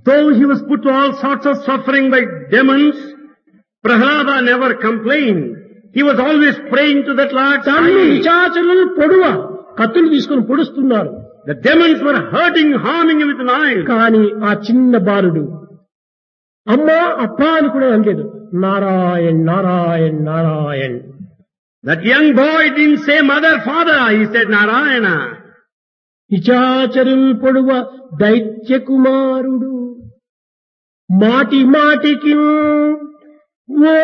Though he was put to all sorts of suffering by demons, Prahlada never complained. He was always praying to that Lord. తన్ను Sai. నిశాచరులను పొడువ కత్తులు తీసుకుని పొడుస్తున్నారు The demons were hurting, harming him with knives. కానీ ఆ చిన్న బాలుడు అమ్మా అప్పా అని కూడా అనలేదు Narayan Narayan Narayan That young boy didn't say mother, father. He said Narayana. నిశాచరులు పొడువ దైత్య కుమారుడు మాటి మాటికి ఓ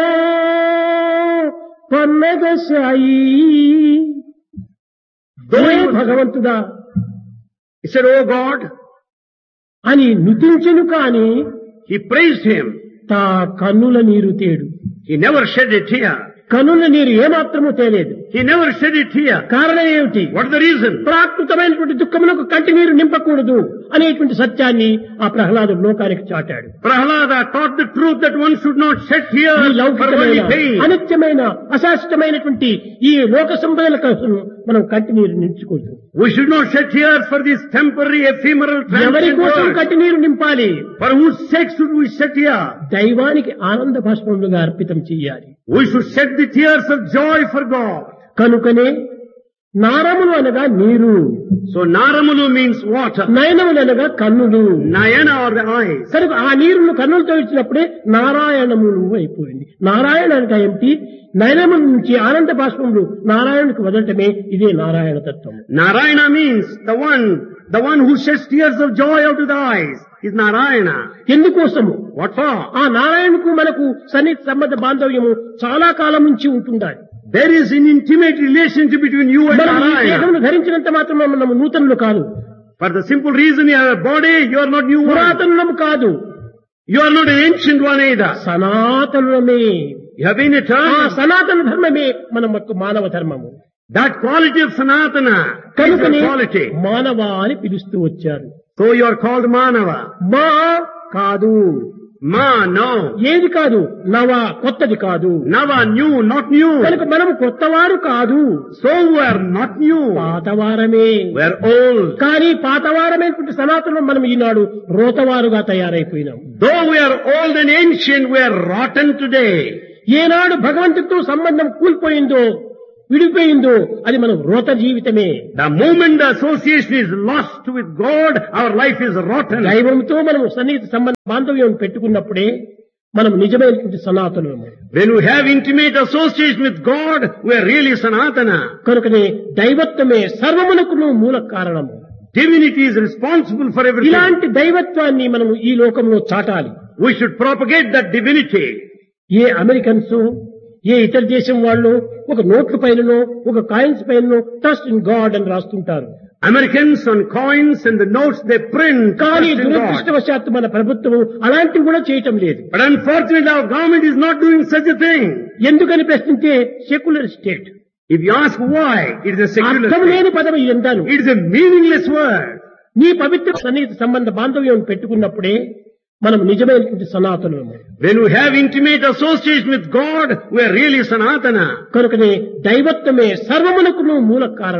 పన్నగ సాయి ఓ భగవంతుడా He said, Oh God. అని నుతించెను కాని He praised him. తా కన్నుల నీరు తేడు He never shed a tear. కన్నుల నీరు ఏమాత్రము తేలేదు He never shed a tear. కారణం ఏమిటి What is the reason? ప్రాకృతమైనటువంటి దుఃఖములకు కంటి నీరు నింపకూడదు అనేటువంటి సత్యాన్ని ఆ ప్రహ్లాదుడు లోకానికి చాటాడు Prahlada taught the truth that one should not shed ఈ tears for లౌకికమైన only pain. అనిత్యమైన అశాశ్వతమైనటువంటి ఈ లోక సంపదల కోసం మనం కంటి నీరు నించుకూడదు We should not shed tears for this temporary, ephemeral, ఎవరి transient కోసం world. కంటి నీరు నింపాలి For whose sake should we shed tears? దైవానికి ఆనంద భాష్పములుగా అర్పితం చెయ్యాలి We should shed the tears of joy for God. కనుకనే నారములు అనగా నీరు So Naramulu means water. నయనములు అనగా కన్నులు Nayana are the eyes. కనుక ఆ నీరును కన్నులతో ఇచ్చినప్పుడే నారాయణములు అయిపోయింది నారాయణ అంటే ఏమిటి నయనముల నుంచి ఆనంద బాష్పములు నారాయణకు వదలటమే ఇదే నారాయణ తత్వం Narayana means the one, the one who sheds tears of joy out of the eyes is Narayana. ఎందుకోసము What for? ఆ నారాయణకు మనకు సన్నిహిత సంబంధ బాంధవ్యము చాలా కాలం నుంచి ఉంటుండాలి There is an intimate relationship between you and మనం ఈ Narayana. దేహమును ధరించినంత మాత్రం మనం నూతనులు కాదు For the simple reason you have a body, you are not new one. పురాతనులము కాదు You are not an ancient one either. సనాతనులమే You have been ఆ eternal. సనాతన ధర్మమే మన యొక్క మానవ ధర్మము That quality of Sanatana is కనుకనే the quality. మానవ అని పిలుస్తూ వచ్చారు So you are called Manava. మా కాదు Ma, no. ఏది కాదు నవ కొత్తది కాదు Nava, new, not new. కనుక మనము కొత్తవారు కాదు So we are not new. పాతవారమే We are old. కానీ పాతవారమైనటువంటి సనాతనం మనం ఈనాడు రోతవారుగా తయారైపోయినాం Though we are old and ancient, we are rotten today. ఏనాడు భగవంతుడితో సంబంధం కూలిపోయిందో విడిపోయిందో అది మనం రోత జీవితమే The moment the association is lost with God, our life is rotten. దైవంతో మనం సన్నిహిత సంబంధ బాంధవ్యం పెట్టుకున్నప్పుడే మనం నిజమైనటువంటి సనాతనము When we have intimate association with God, we are really Sanatana. కనుకనే దైవత్వమే సర్వమునకును మూల కారణము Divinity is responsible for everything. ఇలాంటి దైవత్వాన్ని మనం ఈ లోకంలో చాటాలి We should propagate that divinity. ఏ అమెరికన్స్ ఏ ఇతర దేశం వాళ్ళు ఒక నోట్ల పైననో ఒక కాయిన్స్ పైననో ట్రస్ట్ ఇన్ గాడ్ అని రాస్తుంటారు Americans on coins and the notes they print కానీ trust in God. దురదృష్టవశాత్తు మన ప్రభుత్వం అలాంటివి కూడా చేయటం లేదు But unfortunately our government is not doing such a thing. ఎందుకని ప్రశ్నించే secular state If you ask why, it is a secular అర్థం state. లేని పదవి ఇదంతాను It is a meaningless word. నీ పవిత్ర సన్నిహిత సంబంధ బాంధవ్యం పెట్టుకున్నప్పుడే మనం నిజమైనటువంటి సనాతనము When we have intimate association with God, we are really Sanatana. కనుకనే దైవత్వమే సర్వమునకును మూల కారణం